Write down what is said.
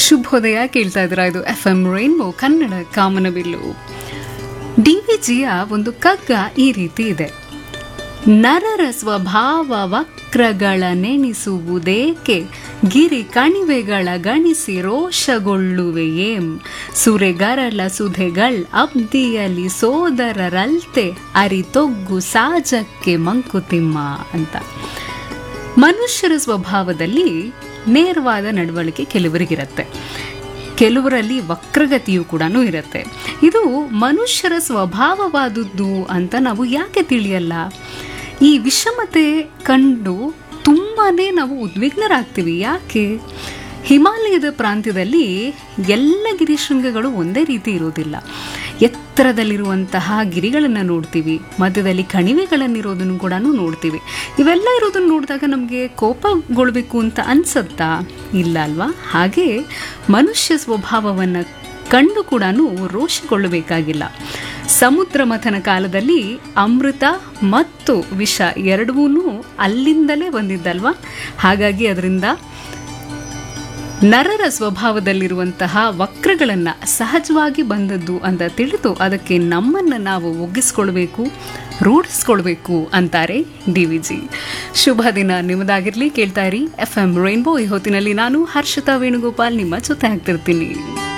ಶುಭೋದಯ ಕೇಳ್ತಾ ಇದ್ದೀರಾ ಇದು ಎಫ್ ಎಂ ರೈನ್ಬೋ ಕನ್ನಡ ಕಾಮನಬಿಲ್ಲು ಡಿ ವಿ ಜಿಯ ಒಂದು ಕಗ್ಗ ಈ ರೀತಿ ಇದೆ ನರರ ಸ್ವಭಾವ ವಕ್ರಗಳ ನೆನೆಸುವುದೇಕೆ ಗಿರಿ ಕಣಿವೆಗಳ ಗಣಿಸಿ ರೋಷಗೊಳ್ಳುವೆಯೇಂ ಸುರೆಗರಲ ಸುಧೆಗಳ್ ಅಬ್ದಿಯಲಿ ಸೋದರರಲ್ತೆ ಅರಿತೊಗ್ಗು ಸಾಜಕ್ಕೆ ಮಂಕುತಿಮ್ಮ ಅಂತ ಮನುಷ್ಯರ ಸ್ವಭಾವದಲ್ಲಿ ನೇರವಾದ ನಡವಳಿಕೆ ಕೆಲವರಿಗಿರುತ್ತೆ ಕೆಲವರಲ್ಲಿ ವಕ್ರಗತಿಯೂ ಕೂಡ ಇರುತ್ತೆ ಇದು ಮನುಷ್ಯರ ಸ್ವಭಾವವಾದದ್ದು ಅಂತ ನಾವು ಯಾಕೆ ತಿಳಿಯಲ್ಲ ಈ ವಿಷಮತೆ ಕಂಡು ತುಂಬಾನೇ ನಾವು ಉದ್ವಿಗ್ನರಾಗ್ತೀವಿ ಯಾಕೆ ಹಿಮಾಲಯದ ಪ್ರಾಂತ್ಯದಲ್ಲಿ ಎಲ್ಲ ಗಿರಿಶೃಂಗಗಳು ಒಂದೇ ರೀತಿ ಇರೋದಿಲ್ಲ ಎತ್ತರದಲ್ಲಿರುವಂತಹ ಗಿರಿಗಳನ್ನು ನೋಡ್ತೀವಿ ಮಧ್ಯದಲ್ಲಿ ಕಣಿವೆಗಳನ್ನಿರೋದನ್ನು ಕೂಡ ನೋಡ್ತೀವಿ ಇವೆಲ್ಲ ಇರೋದನ್ನು ನೋಡಿದಾಗ ನಮಗೆ ಕೋಪಗೊಳ್ಬೇಕು ಅಂತ ಅನ್ಸತ್ತಾ ಇಲ್ಲ ಅಲ್ವಾ ಹಾಗೆ ಮನುಷ್ಯ ಸ್ವಭಾವವನ್ನು ಕಂಡು ಕೂಡ ರೋಷಗೊಳ್ಳಬೇಕಾಗಿಲ್ಲ ಸಮುದ್ರ ಮಥನ ಕಾಲದಲ್ಲಿ ಅಮೃತ ಮತ್ತು ವಿಷ ಎರಡೂ ಅಲ್ಲಿಂದಲೇ ಬಂದಿದ್ದಲ್ವಾ ಹಾಗಾಗಿ ಅದರಿಂದ ನರರ ಸ್ವಭಾವದಲ್ಲಿರುವಂತಹ ವಕ್ರಗಳನ್ನು ಸಹಜವಾಗಿ ಬಂದದ್ದು ಅಂತ ತಿಳಿದು ಅದಕ್ಕೆ ನಮ್ಮನ್ನು ನಾವು ಒಗ್ಗಿಸ್ಕೊಳ್ಬೇಕು ರೂಢಿಸ್ಕೊಳ್ಬೇಕು ಅಂತಾರೆ ಡಿ ವಿ ಜಿ ಶುಭ ದಿನ ನಿಮ್ಮದಾಗಿರಲಿ ಕೇಳ್ತಾ ಇರಿ ಎಫ್ ಎಂ ರೈನ್ಬೋ ಈ ಹೊತ್ತಿನಲ್ಲಿ ನಾನು ಹರ್ಷಿತಾ ವೇಣುಗೋಪಾಲ್ ನಿಮ್ಮ ಜೊತೆ ಆಗ್ತಿರ್ತೀನಿ